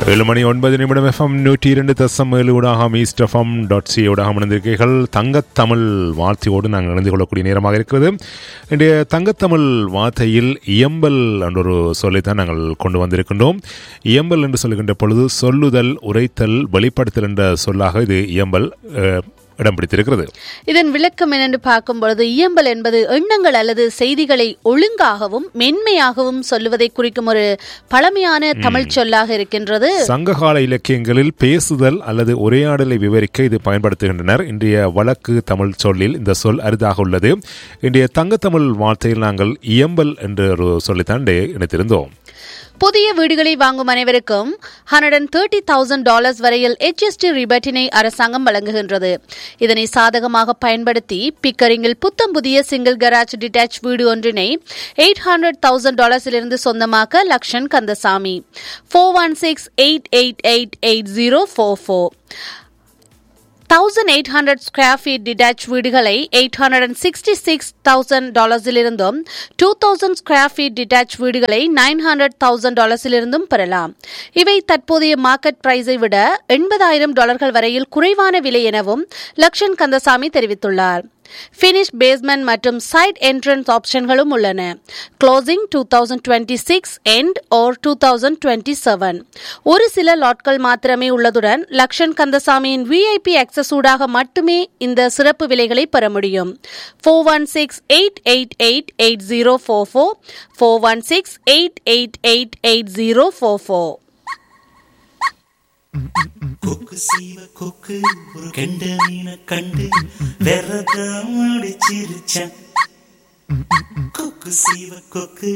ஏழு மணி ஒன்பது நிமிடம் எஃப்எம் நூற்றி இரண்டு தசம் ஏழு ஊடாகம் ஈஸ்ட் எஃப்எம் டாட் சி ஊடாகம் இணைந்திருக்கீர்கள் தங்கத்தமிழ் வார்த்தையோடு நாங்கள் இணைந்து கொள்ளக்கூடிய நேரமாக இருக்கிறது இன்றைய தங்கத்தமிழ் வார்த்தையில் இயம்பல் என்ற ஒரு சொல்லைத்தான் நாங்கள் கொண்டு வந்திருக்கின்றோம் இயம்பல் என்று சொல்லுகின்ற பொழுது சொல்லுதல் உரைத்தல் வெளிப்படுத்தல் என்ற சொல்லாக இது இயம்பல் அஹ், இடம் பிடித்திருக்கிறது இதன் விளக்கம் என்னென்று பார்க்கும் பொழுது இயம்பல் என்பது எண்ணங்கள் அல்லது செய்திகளை ஒழுங்காகவும் மென்மையாகவும் சொல்லுவதை குறிக்கும் ஒரு பழமையான தமிழ் சொல்லாக இருக்கின்றது சங்ககால இலக்கியங்களில் பேசுதல் அல்லது உரையாடலை விவரிக்க இது பயன்படுத்துகின்றனர் இன்றைய வழக்கு தமிழ் சொல்லில் இந்த சொல் அரிதாக உள்ளது இன்றைய தங்கத்தமிழ் வார்த்தையில் நாங்கள் இயம்பல் என்ற ஒரு சொல்லித்தான் இன்றைய இணைத்திருந்தோம் புதிய வீடுகளை வாங்கும் அனைவருக்கும் hundred and thirty thousand dollars வரையில் ஹெச்எஸ்டி ரிபேட்டினை அரசாங்கம் வழங்குகின்றது இதனை சாதகமாக பயன்படுத்தி பிக்கரிங்கில் புத்தம் புதிய சிங்கிள் கராஜ் டிட்டாச் வீடு ஒன்றினை எயிட் ஹண்ட்ரட் தௌசண்ட் டாலர்ஸிலிருந்து சொந்தமாக்க Lakshan Kandasamy four one six eight eight eight eight zero four four thousand eight hundred square feet detached வீடுகளை eight hundred and sixty six thousand டாலர்ஸிலிருந்தும் two thousand square feet detached வீடுகளை nine hundred thousand டாலர்ஸிலிருந்தும் பெறலாம் இவை தற்போதைய market பிரைஸை விட எண்பதாயிரம் டாலர்கள் வரையில் குறைவான விலை எனவும் லக்ஷன் கந்தசாமி தெரிவித்துள்ளார் ஃபினிஷ் பேஸ்மெண்ட் மற்றும் சைட் என்ட்ரன்ஸ் ஆப்ஷன்களும் உள்ளன closing two thousand twenty six and or two thousand twenty seven ஒரு சில லாட்கள் மாத்திரமே உள்ளதுடன் லக்ஷன் கந்தசாமியின் விஐபி அக்சஸ் ஊடாக மட்டுமே இந்த சிறப்பு விலைகளை பெற முடியும் four one six eight eight eight eight zero four four four one six eight eight eight eight zero four four கொக்கு சீவ கொக்கு ஒரு கெண்ட மீனை கண்டு விரதம் அடிச்சிருச்சான் கொக்கு சீவ கொக்கு